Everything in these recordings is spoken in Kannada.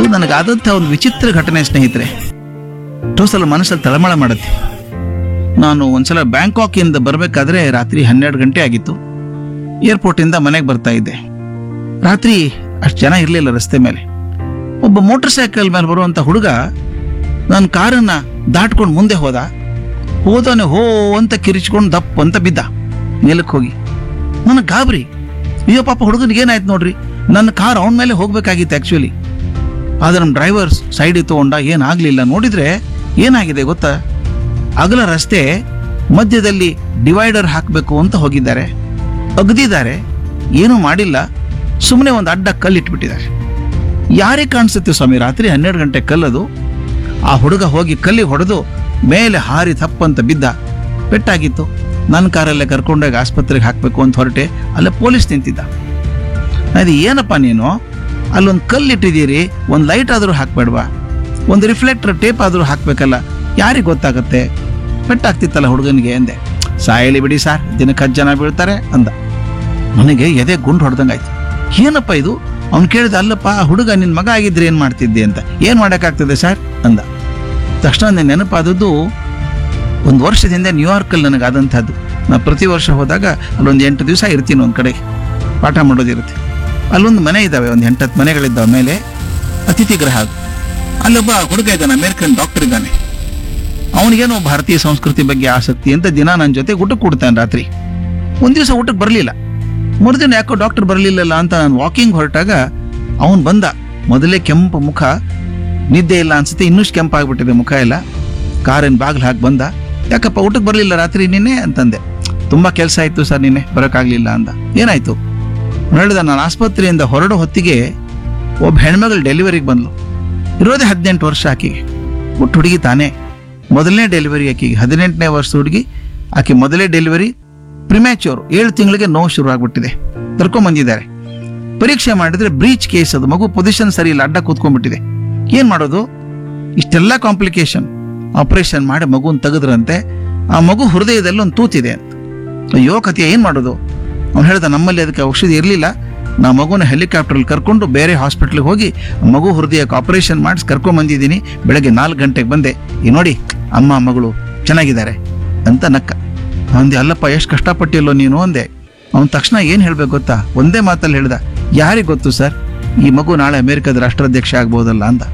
ಅದು ನನಗಾದಂಥ ಒಂದು ವಿಚಿತ್ರ ಘಟನೆ ಸ್ನೇಹಿತರೆ ಎಷ್ಟೋ ಸಲ ಮನಸ್ಸಲ್ಲಿ ತಳಮಳ ಮಾಡುತ್ತೆ ನಾನು ಒಂದ್ಸಲ ಬ್ಯಾಂಕಾಕಿಂದ ಬರಬೇಕಾದ್ರೆ ರಾತ್ರಿ ಹನ್ನೆರಡು ಗಂಟೆ ಆಗಿತ್ತು ಏರ್ಪೋರ್ಟಿಂದ ಮನೆಗೆ ಬರ್ತಾ ಇದ್ದೆ ರಾತ್ರಿ ಅಷ್ಟು ಜನ ಇರಲಿಲ್ಲ ರಸ್ತೆ ಮೇಲೆ ಒಬ್ಬ ಮೋಟರ್ ಸೈಕಲ್ ಮೇಲೆ ಬರುವಂಥ ಹುಡುಗ ನನ್ನ ಕಾರನ್ನ ದಾಟ್ಕೊಂಡು ಮುಂದೆ ಹೋದ ಹೋದವನೇ ಹೋ ಅಂತ ಕಿರಿಚ್ಕೊಂಡು ದಪ್ಪ ಅಂತ ಬಿದ್ದ ಮೇಲಕ್ಕೆ ಹೋಗಿ ನನಗೆ ಗಾಬರಿ ಅಯ್ಯೋ ಪಾಪ ಹುಡುಗನಿಗೆ ಏನಾಯ್ತು ನೋಡ್ರಿ ನನ್ನ ಕಾರ್ ಅವನ ಮೇಲೆ ಹೋಗ್ಬೇಕಾಗಿತ್ತು ಆ್ಯಕ್ಚುಲಿ ಆದ್ರೆ ನಮ್ಮ ಡ್ರೈವರ್ ಸೈಡಿಗೆ ತಗೊಂಡ ಏನಾಗಲಿಲ್ಲ ನೋಡಿದ್ರೆ ಏನಾಗಿದೆ ಗೊತ್ತಾ ಅಗಲ ರಸ್ತೆ ಮಧ್ಯದಲ್ಲಿ ಡಿವೈಡರ್ ಹಾಕಬೇಕು ಅಂತ ಹೋಗಿದ್ದಾರೆ ಅಗದಿದ್ದಾರೆ ಏನೂ ಮಾಡಿಲ್ಲ ಸುಮ್ಮನೆ ಒಂದು ಅಡ್ಡ ಕಲ್ಲು ಇಟ್ಬಿಟ್ಟಿದ್ದಾರೆ ಯಾರೇ ಕಾಣಿಸುತ್ತೆ ಸ್ವಾಮಿ ರಾತ್ರಿ ಹನ್ನೆರಡು ಗಂಟೆ ಕಲ್ಲದು ಆ ಹುಡುಗ ಹೋಗಿ ಕಲ್ಲಿಗೆ ಹೊಡೆದು ಮೇಲೆ ಹಾರಿ ತಪ್ಪಂತ ಬಿದ್ದ ಪೆಟ್ಟಾಗಿತ್ತು ನನ್ನ ಕಾರಲ್ಲೇ ಕರ್ಕೊಂಡೋಗಿ ಆಸ್ಪತ್ರೆಗೆ ಹಾಕಬೇಕು ಅಂತ ಹೊರಟೆ ಅಲ್ಲೇ ಪೊಲೀಸ್ ನಿಂತಿದ್ದ ಅದು ಏನಪ್ಪ ನೀನು ಅಲ್ಲೊಂದು ಕಲ್ಲು ಇಟ್ಟಿದ್ದೀರಿ ಒಂದು ಲೈಟ್ ಆದರೂ ಹಾಕ್ಬೇಡ್ವಾ ಒಂದು ರಿಫ್ಲೆಕ್ಟರ್ ಟೇಪ್ ಆದರೂ ಹಾಕ್ಬೇಕಲ್ಲ ಯಾರಿಗೆ ಗೊತ್ತಾಗತ್ತೆ ಪೆಟ್ಟಾಗ್ತಿತ್ತಲ್ಲ ಹುಡುಗನಿಗೆ ಅಂದೆ ಸಾಯಲಿ ಬಿಡಿ ಸರ್ ದಿನಕ್ಕೆ ಹತ್ತು ಜನ ಬೀಳ್ತಾರೆ ಅಂದ ನನಗೆ ಎದೆ ಗುಂಡು ಹೊಡೆದಂಗಾಯ್ತು ಏನಪ್ಪ ಇದು ಅವ್ನು ಕೇಳಿದ ಅಲ್ಲಪ್ಪ ಆ ಹುಡುಗ ನಿನ್ನ ಮಗ ಆಗಿದ್ರೆ ಏನು ಮಾಡ್ತಿದ್ದೆ ಅಂತ ಏನು ಮಾಡೋಕ್ಕಾಗ್ತದೆ ಸರ್ ಅಂದ ತಕ್ಷಣ ನನಗೆ ನೆನಪಾದದ್ದು ಒಂದು ವರ್ಷದ ಹಿಂದೆ ನ್ಯೂಯಾರ್ಕಲ್ಲಿ ನನಗಾದಂಥದ್ದು ನಾ ಪ್ರತಿ ವರ್ಷ ಹೋದಾಗ ಅಲ್ಲೊಂದು ಎಂಟು ದಿವಸ ಇರ್ತೀನಿ ಒಂದು ಕಡೆ ಪಾಠ ಮಾಡೋದಿರುತ್ತೆ ಅಲ್ಲೊಂದು ಮನೆ ಇದ್ದಾವೆ ಒಂದು ಎಂಟತ್ತು ಮನೆಗಳಿದ್ದಾವೆ ಮೇಲೆ ಅತಿಥಿ ಗೃಹ ಅದು ಅಲ್ಲೊಬ್ಬ ಹುಡುಗ ಇದ್ದಾನೆ ಅಮೇರಿಕನ್ ಡಾಕ್ಟರ್ ಇದ್ದಾನೆ ಅವನಿಗೇನೋ ಭಾರತೀಯ ಸಂಸ್ಕೃತಿ ಬಗ್ಗೆ ಆಸಕ್ತಿ ಅಂತ ದಿನ ನನ್ನ ಜೊತೆ ಊಟಕ್ಕೆ ಕೊಡ್ತಾನೆ ರಾತ್ರಿ ಒಂದು ದಿವಸ ಊಟಕ್ಕೆ ಬರಲಿಲ್ಲ ಮರುದಿನ ಯಾಕೋ ಡಾಕ್ಟರ್ ಬರಲಿಲ್ಲಲ್ಲ ಅಂತ ನಾನು ವಾಕಿಂಗ್ ಹೊರಟಾಗ ಅವನು ಬಂದ ಮೊದಲೇ ಕೆಂಪು ಮುಖ ನಿದ್ದೆ ಇಲ್ಲ ಅನ್ಸುತ್ತೆ ಇನ್ನಷ್ಟು ಕೆಂಪಾಗ್ಬಿಟ್ಟಿದೆ ಮುಖ ಎಲ್ಲ ಕಾರಿನ ಬಾಗಿಲು ಹಾಕಿ ಬಂದ ಯಾಕಪ್ಪ ಊಟಕ್ಕೆ ಬರಲಿಲ್ಲ ರಾತ್ರಿ ನಿನ್ನೆ ಅಂತಂದೆ ತುಂಬ ಕೆಲಸ ಆಯಿತು ಸರ್ ನಿನ್ನೆ ಬರೋಕ್ಕಾಗಲಿಲ್ಲ ಅಂದ ಏನಾಯ್ತು ಹೇಳಿದ ನಾನು ಆಸ್ಪತ್ರೆಯಿಂದ ಹೊರಡೋ ಹೊತ್ತಿಗೆ ಒಬ್ಬ ಹೆಣ್ಮಗಳು ಡೆಲಿವರಿಗೆ ಬಂದ್ಲು ಇರೋದೇ ಹದಿನೆಂಟು ವರ್ಷ ಆಕೆಗೆ ಹುಟ್ಟು ಹುಡುಗಿ ತಾನೇ ಮೊದಲನೇ ಡೆಲಿವರಿ ಆಕೆಗೆ ಹದಿನೆಂಟನೇ ವರ್ಷದ ಹುಡುಗಿ ಆಕೆ ಮೊದಲೇ ಡೆಲಿವರಿ ಪ್ರಿಮ್ಯಾಚ್ಯೂರ್ ಏಳು ತಿಂಗಳಿಗೆ ನೋವು ಶುರು ಆಗ್ಬಿಟ್ಟಿದೆ ಕರ್ಕೊಂಬಂದಿದ್ದಾರೆ ಪರೀಕ್ಷೆ ಮಾಡಿದ್ರೆ ಬ್ರೀಚ್ ಕೇಸ್ ಅದು ಮಗು ಪೊಸಿಷನ್ ಸರಿ ಇಲ್ಲ ಅಡ್ಡ ಕೂತ್ಕೊಂಡ್ಬಿಟ್ಟಿದೆ ಏನ್ ಮಾಡೋದು ಇಷ್ಟೆಲ್ಲ ಕಾಂಪ್ಲಿಕೇಶನ್ ಆಪರೇಷನ್ ಮಾಡಿ ಮಗುನ್ ತೆಗೆದ್ರಂತೆ ಆ ಮಗು ಹೃದಯದಲ್ಲಿ ಒಂದು ತೂತಿದೆ ಅಂತ ಅಯ್ಯೋ ಕಥೆ ಏನ್ ಮಾಡೋದು ಅವ್ನು ಹೇಳ್ದ ನಮ್ಮಲ್ಲಿ ಅದಕ್ಕೆ ಔಷಧಿ ಇರಲಿಲ್ಲ ನಾ ಮಗುನ ಹೆಲಿಕಾಪ್ಟರ್ಲ್ಲಿ ಕರ್ಕೊಂಡು ಬೇರೆ ಹಾಸ್ಪಿಟ್ಲಿಗೆ ಹೋಗಿ ಮಗು ಹೃದಯಕ್ಕೆ ಆಪರೇಷನ್ ಮಾಡಿಸಿ ಕರ್ಕೊಂಬಂದಿದ್ದೀನಿ ಬೆಳಗ್ಗೆ ನಾಲ್ಕು ಗಂಟೆಗೆ ಬಂದೆ ಈ ನೋಡಿ ಅಮ್ಮ ಮಗಳು ಚೆನ್ನಾಗಿದ್ದಾರೆ ಅಂತ ನಕ್ಕ ಅಂದೆ ಅಲ್ಲಪ್ಪ ಎಷ್ಟು ಕಷ್ಟಪಟ್ಟಿಲ್ಲೋ ನೀನು ಅಂದೆ ಅವನ ತಕ್ಷಣ ಏನು ಹೇಳ್ಬೇಕು ಗೊತ್ತಾ ಒಂದೇ ಮಾತಲ್ಲಿ ಹೇಳ್ದ ಯಾರಿಗೆ ಗೊತ್ತು ಸರ್ ಈ ಮಗು ನಾಳೆ ಅಮೆರಿಕದ ರಾಷ್ಟ್ರಾಧ್ಯಕ್ಷ ಆಗ್ಬೋದಲ್ಲ ಅಂತ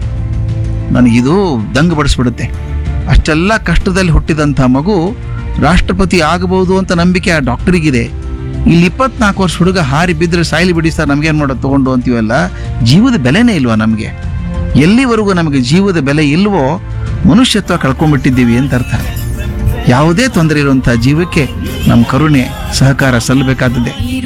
ನನಗಿದು ದಂಗ ಬಡಿಸ್ಬಿಡುತ್ತೆ ಅಷ್ಟೆಲ್ಲ ಕಷ್ಟದಲ್ಲಿ ಹುಟ್ಟಿದಂಥ ಮಗು ರಾಷ್ಟ್ರಪತಿ ಆಗಬಹುದು ಅಂತ ನಂಬಿಕೆ ಆ ಡಾಕ್ಟರಿಗಿದೆ ಇಲ್ಲಿ ಇಪ್ಪತ್ನಾಲ್ಕು ವರ್ಷ ಹುಡುಗ ಹಾರಿ ಬಿದ್ದರೆ ಸಾಯ್ಲಿ ಬಿಡಿ ಸರ್ ನಮ್ಗೇನು ಮಾಡೋದು ತಗೊಂಡು ಅಂತೀವಲ್ಲ ಜೀವದ ಬೆಲೆನೇ ಇಲ್ವಾ ನಮಗೆ ಎಲ್ಲಿವರೆಗೂ ನಮಗೆ ಜೀವದ ಬೆಲೆ ಇಲ್ವೋ ಮನುಷ್ಯತ್ವ ಕಳ್ಕೊಂಡ್ಬಿಟ್ಟಿದ್ದೀವಿ ಅಂತ ಅರ್ಥ ಯಾವುದೇ ತೊಂದರೆ ಇರುವಂತಹ ಜೀವಕ್ಕೆ ನಮ್ಮ ಕರುಣೆ ಸಹಕಾರ ಸಲ್ಲಬೇಕಾದದ್ದೇ